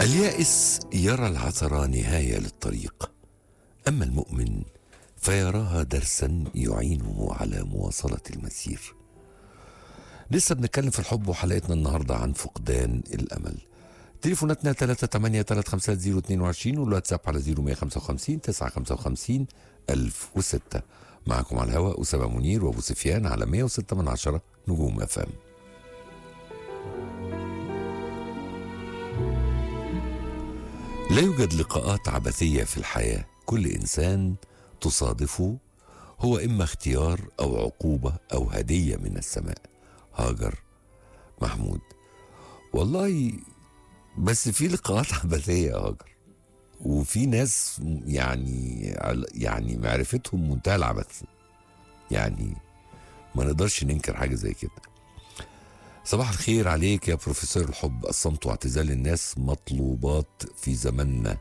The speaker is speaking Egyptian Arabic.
اليائس يرى العثرة نهاية للطريق أما المؤمن فيراها درسا يعينه على مواصلة المسير لسه بنتكلم في الحب وحلقتنا النهاردة عن فقدان الأمل تليفوناتنا 3835022 والواتساب على 0155 955 1006 معكم على الهواء أسامة منير وأبو سفيان على 106 من عشرة نجوم أفام لا يوجد لقاءات عبثية في الحياة كل إنسان تصادفه هو إما اختيار أو عقوبة أو هدية من السماء هاجر محمود والله بس في لقاءات عبثية يا هاجر وفي ناس يعني يعني معرفتهم منتهى العبث يعني ما نقدرش ننكر حاجة زي كده صباح الخير عليك يا بروفيسور الحب الصمت واعتزال الناس مطلوبات في زماننا